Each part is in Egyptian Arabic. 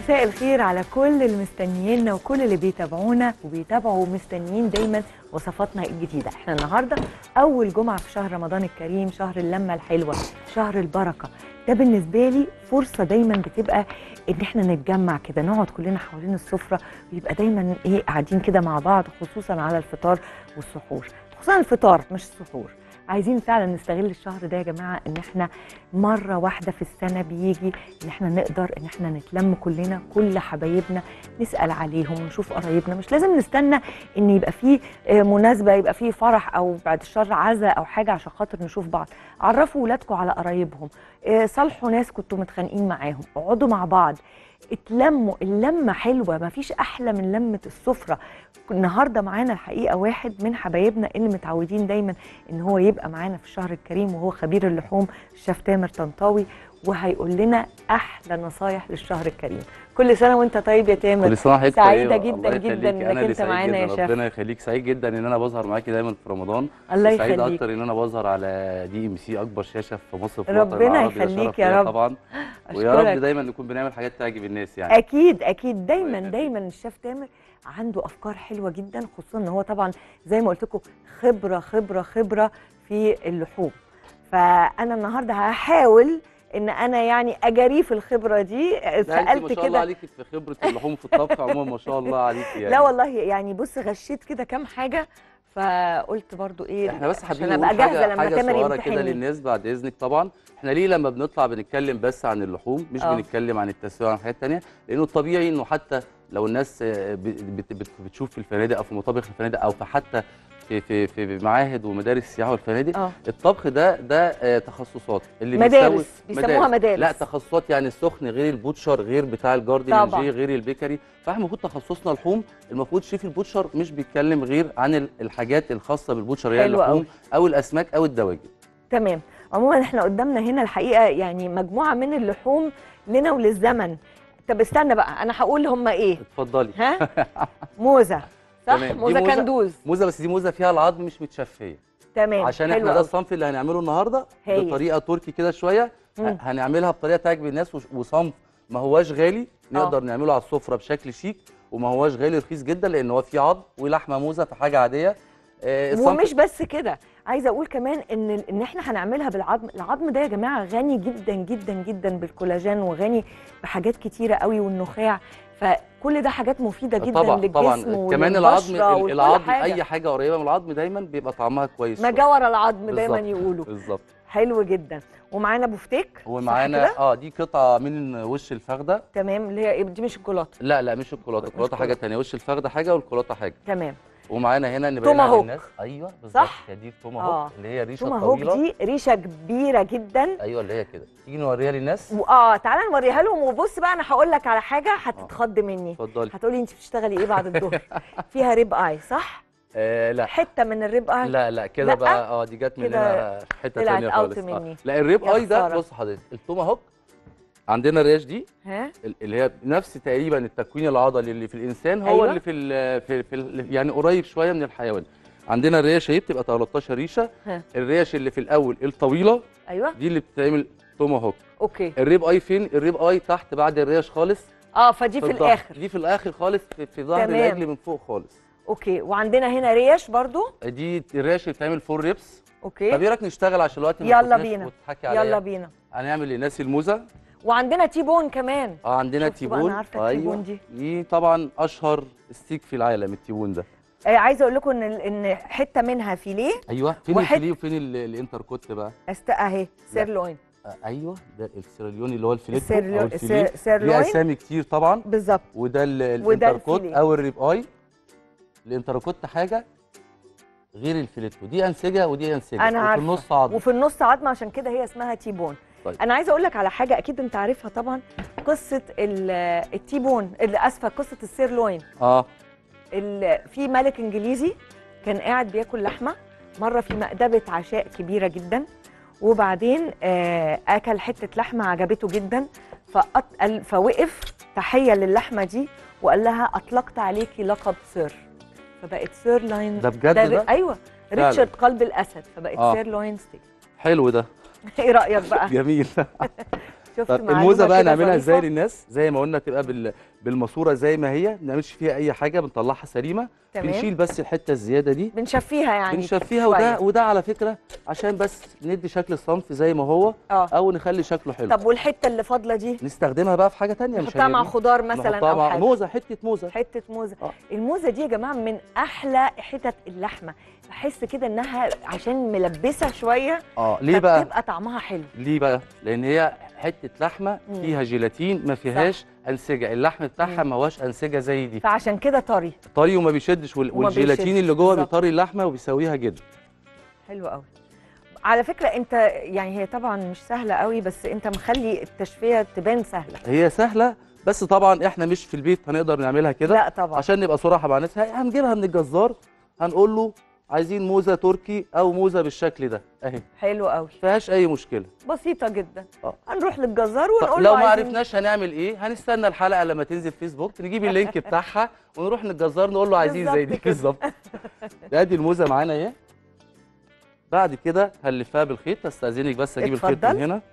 مساء الخير على كل اللي مستنيينا وكل اللي بيتابعونا وبيتابعوا مستنيين دايما وصفاتنا الجديده احنا النهارده اول جمعه في شهر رمضان الكريم شهر اللمه الحلوه شهر البركه ده بالنسبه لي فرصه دايما بتبقى ان احنا نتجمع كده نقعد كلنا حوالين السفره ويبقى دايما ايه قاعدين كده مع بعض خصوصا على الفطار والسحور خصوصا الفطار مش السحور عايزين فعلا نستغل الشهر ده يا جماعه ان احنا مره واحده في السنه بيجي ان احنا نقدر ان احنا نتلم كلنا كل حبايبنا نسال عليهم ونشوف قرايبنا مش لازم نستنى ان يبقى في آه، مناسبه يبقى في فرح او بعد الشر عزاء او حاجه عشان خاطر نشوف بعض عرفوا ولادكم على قرايبهم آه، صالحوا ناس كنتوا متخانقين معاهم اقعدوا مع بعض اتلموا اللمه حلوه مفيش احلى من لمه السفره النهارده معانا الحقيقه واحد من حبايبنا اللي متعودين دايما ان هو يبقى معانا في الشهر الكريم وهو خبير اللحوم الشيف تامر طنطاوي وهيقول لنا احلى نصايح للشهر الكريم كل سنه وانت طيب يا تامر كل سنه وحضرتك سعيدة طيبة. جدا الله جدا يخليكي. إنك أنا اللي أنت سعيد معانا يا جداً. شيف. ربنا يخليك سعيد جدا ان انا بظهر معاكي دايما في رمضان الله سعيد يخليك اكتر ان انا بظهر على دي ام سي اكبر شاشه في مصر في الوطن ربنا العربي. ده يخليك شرف يا ليا رب. طبعا ويا أشكرك. رب دايما نكون بنعمل حاجات تعجب الناس يعني اكيد اكيد دايما يخليك. دايما الشيف تامر عنده افكار حلوه جدا خصوصا ان هو طبعا زي ما قلت لكم خبره خبره خبره في اللحوم فانا النهارده هحاول ان انا يعني اجاريه في الخبره دي لا انت ما سالت شاء الله كده عليكي في خبره اللحوم في الطبخ عموما ما شاء الله عليكي يعني لا والله يعني بص غشيت كده كام حاجه فقلت برضو ايه احنا بس عشان حابين ابقى نقول جاهزه حاجه لما حاجه تامر صغيره كده يمتحنني للناس بعد اذنك طبعا احنا ليه لما بنطلع بنتكلم بس عن اللحوم مش آه. بنتكلم عن التسويه وعن حاجات تانية لانه الطبيعي انه حتى لو الناس آه، ب- بت- بت- بتشوف في الفنادق او في مطابخ الفنادق او في حتى في في في معاهد ومدارس السياحه والفنادق اه الطبخ ده ده آه، تخصصات اللي مدارس، بيسوي- بيسموها مدارس. لا تخصصات يعني السخن غير البوتشر غير بتاع طبعا. الجاردينجي غير البيكري فاحنا المفروض تخصصنا لحوم المفروض شيف البوتشر مش بيتكلم غير عن ال- الحاجات الخاصه بالبوتشر هي حلو اللحوم او الاسماك او الدواجن تمام عموما احنا قدامنا هنا الحقيقه يعني مجموعه من اللحوم لنا وللزمن طب استنى بقى انا هقول هم ايه اتفضلي ها موزه صح تمام. دي موزه موزة. كندوز موزه بس دي موزه فيها العظم مش متشفيه تمام عشان حلو احنا ده أوي. الصنف اللي هنعمله النهارده هايل. بطريقه تركي كده شويه مم. ه- هنعملها بطريقه تعجب الناس وش- وصنف ما هواش غالي نقدر نعمله على السفره بشكل شيك وما هواش غالي رخيص جدا لان هو فيه عظم ولحمه موزه في حاجه عاديه آه، الصنف ومش بس كده عايزه اقول كمان ان ان احنا هنعملها بالعظم العظم ده يا جماعه غني جدا جدا جدا بالكولاجين وغني بحاجات كتيره قوي والنخاع فكل ده حاجات مفيده جدا طبعا للجسم طبعا كمان العظم وللبشرة ال- ولكل العظم حاجة. اي حاجه قريبه من العظم دايما بيبقى طعمها كويس ما شوية. جور العظم دايما بالظبط. يقولوا بالظبط حلو جدا ومعانا بوفتيك صح ومعانا كده؟ اه دي قطعه من وش الفخده تمام اللي هي إيه؟ دي مش الجلاطه لا لا مش الكولاته مش الكولاته حاجه كولاته. ثانيه وش الفخده حاجه والكولاته حاجه تمام ومعانا هنا نبين توما على هوك. الناس ايوه بالظبط صح؟ هي دي توما آه. هوك اللي هي ريشه توما هوك طويله دي ريشه كبيره جدا ايوه اللي هي كده تيجي نوريها للناس واه تعالى نوريها لهم وبص بقى انا هقول لك على حاجه هتتخض مني اتفضلي هتقولي انت بتشتغلي ايه بعد الظهر فيها ريب اي صح آه لا حته من الريب اي لا لا كده لا. بقى اه دي جت كده مننا حته طلعت ثانيه out خالص مني. آه. لا الريب يا اي ده خسارة. بص حضرتك التوما هوك عندنا الريش دي ها ال- اللي هي نفس تقريبا التكوين العضلي اللي في الانسان هو أيوة. اللي في ال في, ال في ال يعني قريب شويه من الحيوان عندنا الريش اهي بتبقى 13 ريشه ها. الريش اللي في الاول الطويله ايوه دي اللي بتتعمل توما هوك اوكي الريب اي فين الريب اي تحت بعد الريش خالص اه فدي في الظهر. الاخر دي في الاخر خالص في, في ظهر تمام. العجل من فوق خالص اوكي وعندنا هنا ريش برضو دي الريش اللي بتعمل فور ريبس طب اوكي ايه رايك نشتغل عشان الوقت ما يلا يفوتناش بينا. وتضحكي عليا يلا بينا هنعمل للناس الموزه وعندنا تي بون كمان اه عندنا شفتوا بقى، تيبون أنا عارفة التيبون دي. دي طبعا اشهر ستيك في العالم التيبون ده آه عايزه اقول لكم ان ان حته منها فيليه ايوه فين واحد- الفيليه وفين ال- الانتركوت بقى است اهي سيرلوين آه ايوه ده السيراليوني اللي هو الفيليتو السيرلو- او الفيليه السير- سيرلوين. ليه اسامي كتير طبعا بالظبط وده ال- وده الانتركوت الفيليه. او الريب اي الانتركوت حاجه غير الفيليتو دي انسجه ودي انسجه أنا وفي عارفة. النص عظم وفي النص عظمه عشان كده هي اسمها تي بون طيب. انا عايزه اقول لك على حاجه اكيد انت عارفها طبعا قصه ال- التي بون اللي اسفه قصه السيرلوين اه ال- في ملك انجليزي كان قاعد بياكل لحمه مره في مأدبه عشاء كبيره جدا وبعدين آه، اكل حته لحمه عجبته جدا فأط... قال- فوقف تحيه للحمه دي وقال لها اطلقت عليكي لقب سير فبقت سير لاين ده بجد ده؟ ايوه فعلا. ريتشارد قلب الاسد فبقت آه. سير لاين ستيك حلو ده ايه رايك بقى جميل شفت طب معلومة الموزه بقى كده نعملها ازاي ظريفة؟ للناس زي ما قلنا تبقى بال... بالماسوره زي ما هي ما بنعملش فيها اي حاجه بنطلعها سليمه تمام بنشيل بس الحته الزياده دي بنشفيها يعني بنشفيها شوية. وده وده على فكره عشان بس ندي شكل الصنف زي ما هو اه او نخلي شكله حلو طب والحته اللي فاضله دي نستخدمها بقى في حاجه تانية مش نحطها مع هنرميها. خضار مثلا نحطها او مع حاجه موزه حته موزه حته موزه آه. الموزه دي يا جماعه من احلى حتت اللحمه بحس كده انها عشان ملبسه شويه اه ليه بقى بتبقى طعمها حلو ليه بقى لان هي حته لحمه مم. فيها جيلاتين ما فيهاش انسجه اللحم بتاعها مم. ما هواش انسجه زي دي فعشان كده طري طري وما بيشدش وال... وما والجيلاتين بيشدش، اللي جوه بالظبط. بيطري اللحمه وبيسويها جدا حلو قوي على فكره انت يعني هي طبعا مش سهله قوي بس انت مخلي التشفيه تبان سهله هي سهله بس طبعا احنا مش في البيت هنقدر نعملها كده لا طبعا عشان نبقى صراحه مع الناس هي- هنجيبها من الجزار هنقول له عايزين موزه تركي او موزه بالشكل ده اهي حلو قوي فيهاش اي مشكله بسيطه جدا آه. هنروح للجزار طب ونقول لو له ما عايزين- عرفناش هنعمل ايه هنستنى الحلقه لما تنزل فيسبوك نجيب اللينك بتاعها ونروح للجزار نقول له عايزين زي بالظبط دي كده. بالظبط ادي الموزه معانا اهي بعد كده هنلفها بالخيط استاذنك بس اجيب الخيط اتفضل. من هنا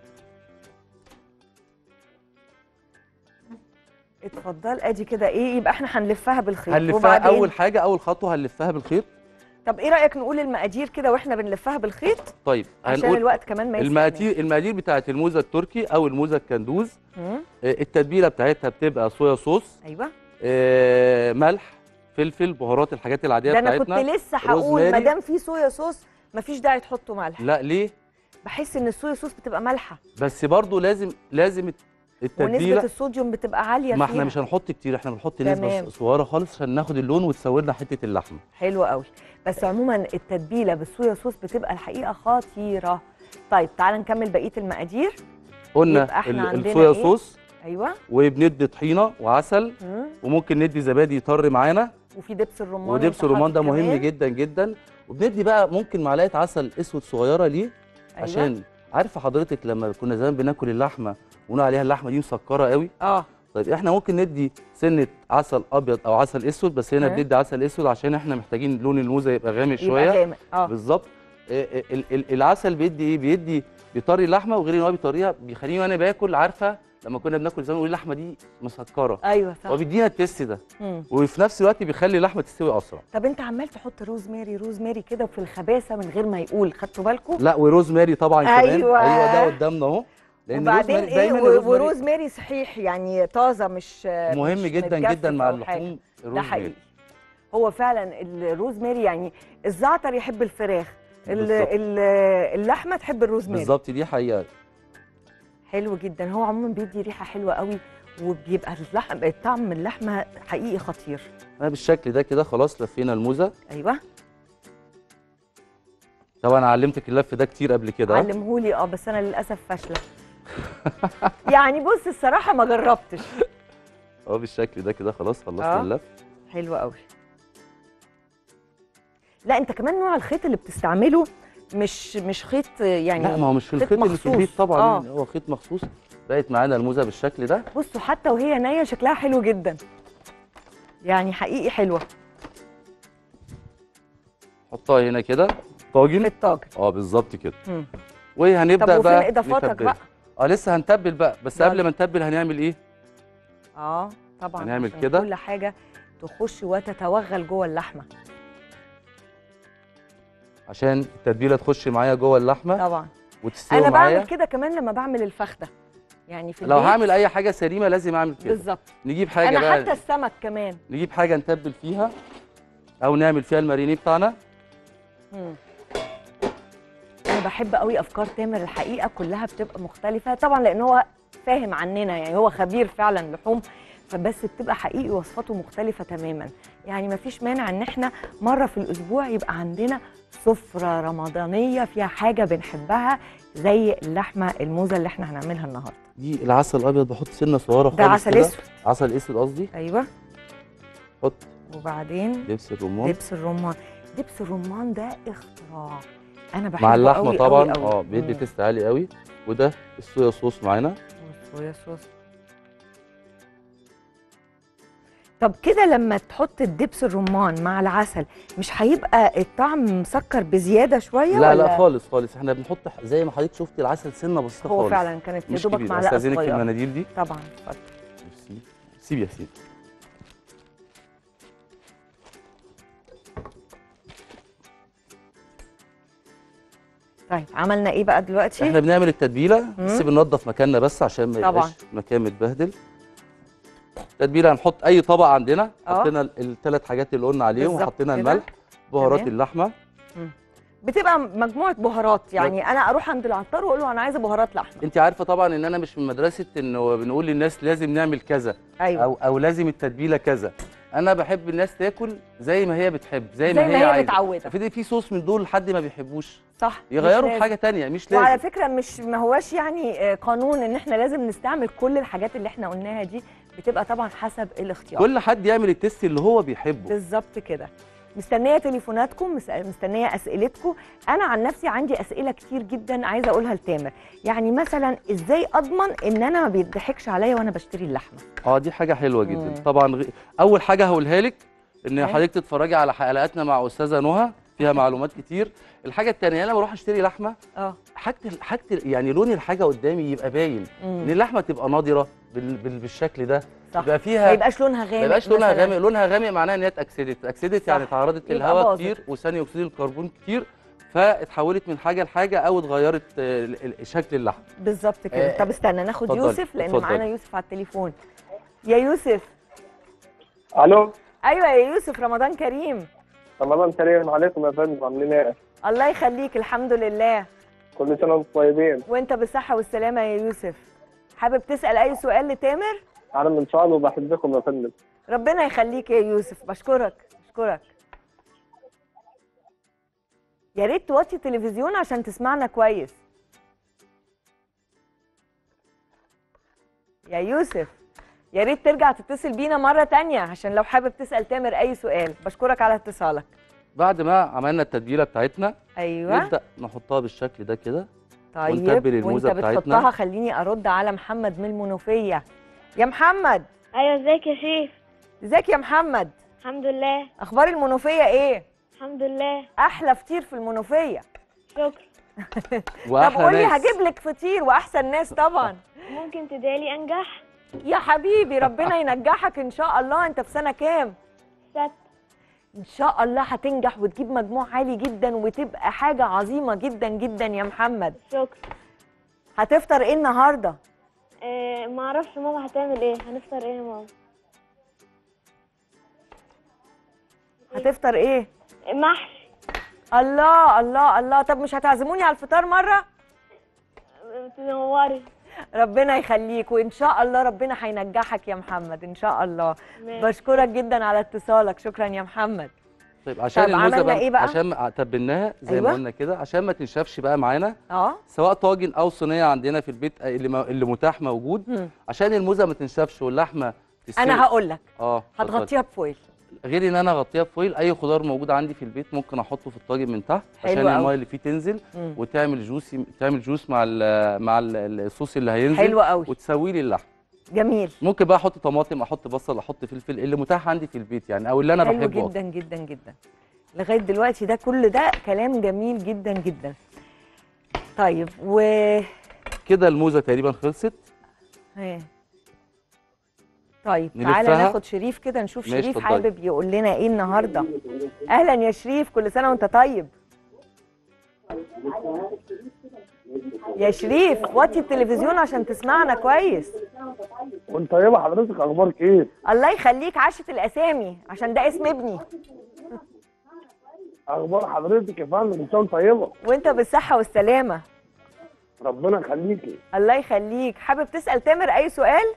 اتفضل ادي كده ايه يبقى احنا هنلفها بالخيط هنلفها وبعدين اول حاجه اول خطوه هنلفها بالخيط طب ايه رايك نقول المقادير كده واحنا بنلفها بالخيط طيب عشان هنقول الوقت كمان ما يسرقناش. المقادير المقادير بتاعت الموزه التركي او الموزه الكندوز مم. آه، التتبيله بتاعتها بتبقى صويا صوص ايوه آه، ملح فلفل بهارات الحاجات العاديه ده انا كنت بتاعتنا لسه هقول روزماري. ما دام في صويا صوص مفيش داعي تحطوا ملح لا ليه بحس ان الصويا صوص بتبقى مالحه بس برضو لازم لازم ونسبه التتبيله الصوديوم بتبقى عاليه ما احنا فيها. مش هنحط كتير احنا بنحط تمام. نسبه صغيره خالص عشان ناخد اللون وتسوي لنا حته اللحمه حلو قوي بس عموما التتبيله بالصويا صوص بتبقى الحقيقه خطيره طيب تعال نكمل بقيه المقادير قلنا يبقى إحنا ال- عندنا الصويا إيه؟ صوص ايوه وبندي طحينه وعسل مم. وممكن ندي زبادي يطر معانا وفي دبس الرمان ودبس أنت الرمان ده حاطط مهم كمان. جدا جدا وبندي بقى ممكن معلقه عسل اسود صغيره ليه أيوة. عشان عارفه حضرتك لما كنا زمان بناكل اللحمه ونقول عليها اللحمه دي مسكره قوي اه طيب احنا ممكن ندي سنه عسل ابيض او عسل اسود بس هنا ها. بندي عسل اسود عشان احنا محتاجين لون الموزه يبقى غامق يبقى شويه غامق اه بالظبط آه، آه، ال- ال- العسل بيدي ايه بيدي بيطري اللحمه وغير ان هو بيطريها بيخليني وانا باكل عارفه لما كنا بناكل زمان نقول اللحمه دي مسكره ايوه صح هو بيدينا التست ده مم. وفي نفس الوقت بيخلي اللحمه تستوي اسرع طب انت عمال تحط روزماري روزماري كده في الخباثه من غير ما يقول خدتوا بالكم لا وروزماري طبعا كمان أيوة. ايوه ده قدامنا اهو لان وبعدين الروزماري ايه دايما و- الروزماري وروزماري صحيح يعني طازه مش مهم مش جدا متجفف جدا مع أو حاجة. اللحوم ده الروزماري حقيقي هو فعلا الروزماري يعني الزعتر يحب الفراخ ال- بالظبط. ال- اللحمه تحب الروزماري بالظبط دي حقيقه حلو جدا هو عموما بيدي ريحه حلوه قوي وبيبقى اللحم الطعم اللحمه حقيقي خطير انا بالشكل ده كده خلاص لفينا الموزه ايوه طبعا علمتك اللف ده كتير قبل كده آه؟ علمهولي اه بس انا للاسف فاشله يعني بص الصراحه ما جربتش اه بالشكل ده كده خلاص آه. خلصنا اللف حلو قوي لا انت كمان نوع الخيط اللي بتستعمله مش مش خيط يعني لا ما هو مش في خيط الخيط اللي في مخصوص. البيت طبعا آه. يعني هو خيط مخصوص بقت معانا الموزه بالشكل ده بصوا حتى وهي نيه شكلها حلو جدا يعني حقيقي حلوه حطها هنا كده في طاجن الطاجن اه بالظبط كده مم. وهنبدا طب وفين بقى اضافاتك نتبلها. بقى اه لسه هنتبل بقى بس يلا. قبل ما نتبل هنعمل ايه اه طبعا هنعمل عشان كده. كل حاجه تخش وتتوغل جوه اللحمه عشان التتبيله تخش معايا جوه اللحمه طبعا وتستوي انا معايا بعمل كده كمان لما بعمل الفخده يعني في لو البيت هعمل اي حاجه سليمه لازم اعمل كده بالظبط نجيب حاجه انا بقى حتى السمك كمان نجيب حاجه نتبل فيها او نعمل فيها المارينيه بتاعنا مم. انا بحب قوي افكار تامر الحقيقه كلها بتبقى مختلفه طبعا لان هو فاهم عننا يعني هو خبير فعلا لحوم فبس بتبقى حقيقي وصفاته مختلفه تماما يعني ما فيش مانع ان احنا مره في الاسبوع يبقى عندنا سفره رمضانيه فيها حاجه بنحبها زي اللحمه الموزه اللي احنا هنعملها النهارده دي العسل الابيض بحط سنه صغيره خالص ده عسل كده. اسود عسل اسود قصدي ايوه حط وبعدين دبس الرمان دبس الرمان دبس الرمان ده اختراع انا بحبه مع اللحمه قوي طبعا قوي قوي. اه بيدي مم. تيست عالي قوي وده الصويا صوص معانا والصويا صوص طب كده لما تحط الدبس الرمان مع العسل مش هيبقى الطعم مسكر بزياده شويه لا ولا لا خالص خالص احنا بنحط ح- زي ما حضرتك شفتي العسل سنه بسيطه هو خالص فعلا كانت يا مش دوبك كبير معلقه استاذنك في صغيره المناديل دي طبعا اتفضل ميرسي. سيب يا سيدي طيب عملنا ايه بقى دلوقتي احنا بنعمل التتبيله بس مم. بننضف مكاننا بس عشان ما طبعاً. يبقاش مكان متبهدل التتبيله هنحط اي طبق عندنا آه. حطينا الثلاث حاجات اللي قلنا عليهم بالظبط وحطينا كده. الملح بهارات تمام. اللحمه بتبقى مجموعه بهارات يعني انا اروح عند العطار واقول له انا عايزه بهارات لحمه انت عارفه طبعا ان انا مش من مدرسه انه بنقول للناس لازم نعمل كذا ايوه او او لازم التتبيله كذا انا بحب الناس تاكل زي ما هي بتحب زي, زي ما, ما هي, هي عايزه متعوده في في صوص من دول حد ما بيحبوش صح مش يغيروا لازم. بحاجه تانية مش وعلى لازم فكره مش ما هواش يعني آه، قانون ان احنا لازم نستعمل كل الحاجات اللي احنا قلناها دي بتبقى طبعا حسب الاختيار كل حد يعمل التست اللي هو بيحبه بالظبط كده مستنيه تليفوناتكم مس- مستنيه اسئلتكم انا عن نفسي عندي اسئله كتير جدا عايزه اقولها لتامر يعني مثلا ازاي اضمن ان انا ما بيضحكش عليا وانا بشتري اللحمه اه دي حاجه حلوه جدا مم. طبعا غ... اول حاجه هقولها لك ان أيوة. حضرتك تتفرجي على حلقاتنا مع استاذه نهى فيها معلومات كتير الحاجه الثانيه انا بروح اشتري لحمه اه حاجه ال- حاجه ال- يعني لون الحاجه قدامي يبقى باين ان مم. اللحمه تبقى نضره بال... بال... بالشكل ده صح يبقى ما فيها يبقاش لونها غامق ما يبقاش لونها مثلاً. غامق لونها غامق معناها ان هي اتاكسدت اتاكسدت صح. يعني تعرضت يبقى للهواء باظت. كتير وثاني اكسيد الكربون كتير فاتحولت من حاجه لحاجه او اتغيرت آه، ال- ال- شكل اللحم بالظبط كده آه، طب استنى ناخد اتفضلي، يوسف لان اتفضلي. معانا يوسف على التليفون يا يوسف الو ايوه يا يوسف رمضان كريم رمضان كريم عليكم يا فندم عاملين ايه؟ الله يخليك الحمد لله كل سنه وانتم طيبين وانت بالصحه والسلامه يا يوسف حابب تسال اي سؤال لتامر انا من شعب وبحبكم يا فندم ربنا يخليك يا يوسف بشكرك بشكرك يا ريت توطي التلفزيون عشان تسمعنا كويس يا يوسف يا ريت ترجع تتصل بينا مرة تانية عشان لو حابب تسأل تامر أي سؤال بشكرك على اتصالك بعد ما عملنا التتبيله بتاعتنا أيوة نبدا نحطها بالشكل ده كده طيب ونتبل الموزة وانت بتاعتنا. بتحطها خليني أرد على محمد من المنوفية يا محمد ايوه ازيك يا شيف ازيك يا محمد الحمد لله أخبار المنوفية إيه؟ الحمد لله أحلى فطير في المنوفية شكرا طب واحلى قولي ناس هجيب لك فطير واحسن ناس طبعا ممكن تدالي انجح يا حبيبي ربنا ينجحك ان شاء الله انت في سنه كام ست ان شاء الله هتنجح وتجيب مجموع عالي جدا وتبقى حاجه عظيمه جدا جدا يا محمد شكرا هتفطر ايه النهارده آه ما اعرفش ماما هتعمل ايه هنفطر ايه يا ماما هتفطر ايه محشي الله الله الله طب مش هتعزموني على الفطار مره آه، تنوري ربنا يخليك وان شاء الله ربنا هينجحك يا محمد ان شاء الله ماشي. بشكرك جدا على اتصالك شكرا يا محمد طيب عشان طب الموزه عملنا بقى إيه بقى؟ عشان ما- تبلناها زي أيوة. ما قلنا كده عشان ما تنشفش بقى معانا اه سواء طاجن او صينيه عندنا في البيت اللي ما- اللي متاح موجود مم. عشان الموزه ما تنشفش واللحمه تستوي انا هقول لك اه اتفضلي. هتغطيها بفويل غير ان انا اغطيها بفويل اي خضار موجود عندي في البيت ممكن احطه في الطاجن من تحت حلو عشان أوي. الميه اللي فيه تنزل مم. وتعمل جوس تعمل جوس مع ال مع ال الصوص اللي هينزل حلو قوي وتسوي لي اللحم جميل ممكن بقى احط طماطم احط بصل احط فلفل اللي متاح عندي في البيت يعني او اللي انا حلو بحبه جدا جدا جدا لغايه دلوقتي ده كل ده كلام جميل جدا جدا طيب و كده الموزه تقريبا خلصت ها. طيب تعالى نلفها. ناخد شريف كده نشوف ماشي، شريف اتفضلي. حابب يقول لنا ايه النهارده اهلا يا شريف كل سنه وانت طيب يا شريف وطي التلفزيون عشان تسمعنا كويس وانت طيبه حضرتك اخبارك ايه؟ الله يخليك عشة الاسامي عشان ده اسم ابني اخبار حضرتك يا فندم انت طيبه وانت بالصحه والسلامه ربنا يخليكي الله يخليك حابب تسال تامر اي سؤال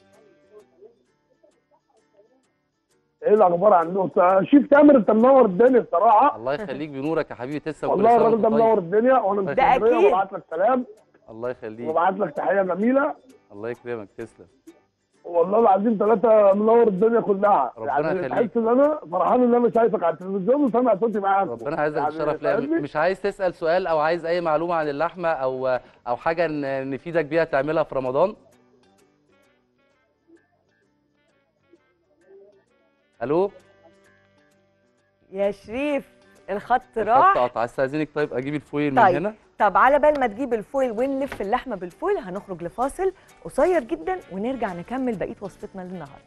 ايه الاخبار عندكم؟ شيف تامر انت منور الدنيا الصراحه الله يخليك بنورك يا حبيبي تسلم والله كل سنة الراجل ده وأنت طيب. منور الدنيا وانا من ده اسكندريه أكيد. وببعت لك سلام الله يخليك وببعت لك تحيه جميله الله يكرمك تسلم والله العظيم ثلاثه منور الدنيا كلها ربنا يعني يخليك. تحس ان انا فرحان ان انا شايفك على التلفزيون وسامع صوتي معاك ربنا يعزك يعني الشرف ليا فاهمني؟ مش عايز تسال سؤال او عايز اي معلومه عن اللحمه او او حاجه ن- نفيدك بيها تعملها في رمضان الو يا شريف الخط الخط راح قطع استاذنك طيب اجيب الفويل من طيب. هنا طب على بال ما تجيب الفويل ونلف اللحمه بالفويل هنخرج لفاصل قصير جدا ونرجع نكمل بقيه وصفتنا للنهارده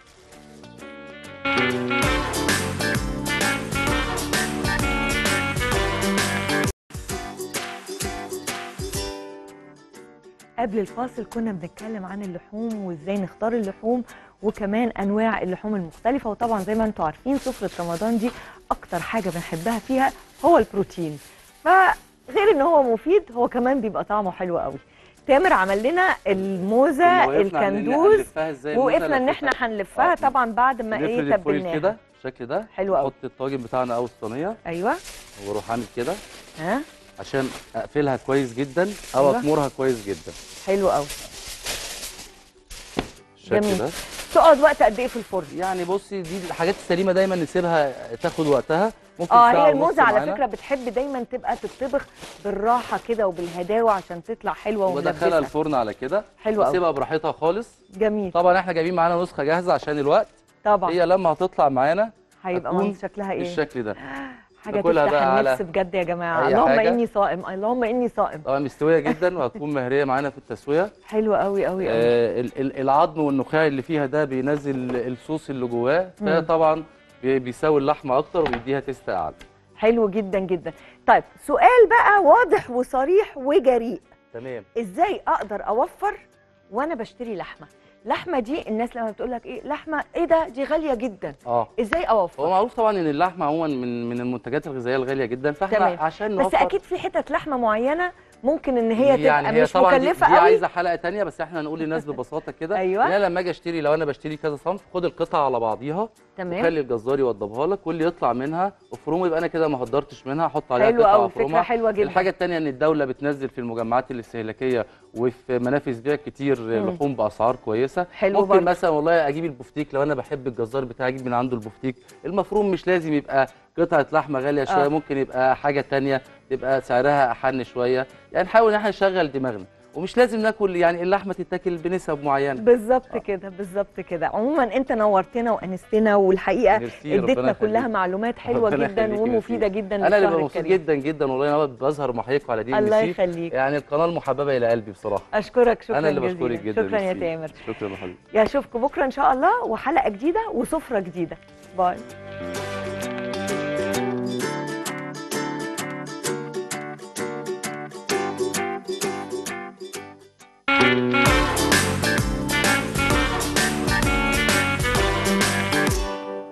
قبل الفاصل كنا بنتكلم عن اللحوم وازاي نختار اللحوم وكمان انواع اللحوم المختلفه وطبعا زي ما انتم عارفين سفره رمضان دي اكتر حاجه بنحبها فيها هو البروتين فغير ان هو مفيد هو كمان بيبقى طعمه حلو قوي تامر عمل لنا الموزه كنا وقفنا عن إن الكندوز هنلفها إزاي الموزة ووقفنا ان لفتها. احنا هنلفها آه. طبعا بعد ما ايه نفرد الفويل تبلناها كده بالشكل ده حلو قوي. نحط الطاجن بتاعنا او الصينيه ايوه واروح عامل كده ها عشان اقفلها كويس جدا او أيوة. اطمرها كويس جدا حلو قوي بالشكل جميل. ده تقعد وقت قد ايه في الفرن يعني بصي دي الحاجات السليمه دايما نسيبها تاخد وقتها ممكن اه ساعة هي ونص الموزه على معانا. فكره بتحب دايما تبقى تطبخ بالراحه كده وبالهداوه عشان تطلع حلوه وبدخلها وملبسه الفرن على كده حلو قوي واسيبها براحتها خالص جميل طبعا احنا جايبين معانا نسخه جاهزه عشان الوقت طبعا هي لما هتطلع معانا هيبقى هتكون من شكلها ايه بالشكل ده حاجه ناكلها تفتح بقى على النفس بجد يا جماعه أي اللهم حاجة. اني صائم اللهم اني صائم طبعا مستويه جدا وهتكون مهريه معانا في التسويه حلو قوي قوي قوي آه ال- ال- العظم والنخاع اللي فيها ده بينزل الصوص اللي جواه مم. فطبعا بي- بيساوي اللحمه اكتر وبيديها تيست اعلى حلو جدا جدا طيب سؤال بقى واضح وصريح وجريء تمام ازاي اقدر اوفر وانا بشتري لحمه لحمه دي الناس لما بتقول لك ايه لحمه ايه ده دي غاليه جدا اه ازاي هو اوفر معروف طبعا ان اللحمه عموما من من المنتجات الغذائيه الغاليه جدا فاحنا تمام. عشان بس نوفر اكيد في حتت لحمه معينه ممكن ان هي تبقى يعني هي مش طبعا مكلفه دي, دي قوي عايزه حلقه تانية بس احنا هنقول للناس ببساطه كده أيوة. ان انا لما اجي اشتري لو انا بشتري كذا صنف خد القطعه على بعضيها تمام وخلي الجزار يوضبها لك واللي يطلع منها افرمه يبقى انا كده ما هدرتش منها احط عليها حلو قطعه قوي فكره افرمها حلوه جدا الحاجه الثانيه ان الدوله بتنزل في المجمعات الاستهلاكيه وفي منافذ بيع كتير لحوم باسعار كويسه حلو ممكن برضه. مثلا والله اجيب البفتيك لو انا بحب الجزار بتاعي اجيب من عنده البفتيك المفروم مش لازم يبقى قطعه لحمه غاليه شويه آه. ممكن يبقى حاجه تانية تبقى سعرها احن شويه يعني نحاول ان احنا نشغل دماغنا ومش لازم ناكل يعني اللحمه تتاكل بنسب معينه بالظبط كده بالظبط كده عموما انت نورتنا وانستنا والحقيقه ميرسي، ربنا اديتنا كلها يخليك. معلومات حلوه ربنا جدا يخليك، ومفيده ميرسي. جدا انا اللي للشهر ببقى مبسوط الكريم جدا جدا والله انا بظهر محيك على دي الله ميرسي. يخليك يعني القناه المحببه الى قلبي بصراحه اشكرك شكرا انا اللي جزيلا. بشكرك جدا شكرا يا ميرسي. تامر شكرا يا حبيبي يا اشوفكم بكره ان شاء الله وحلقه جديده وسفره جديده باي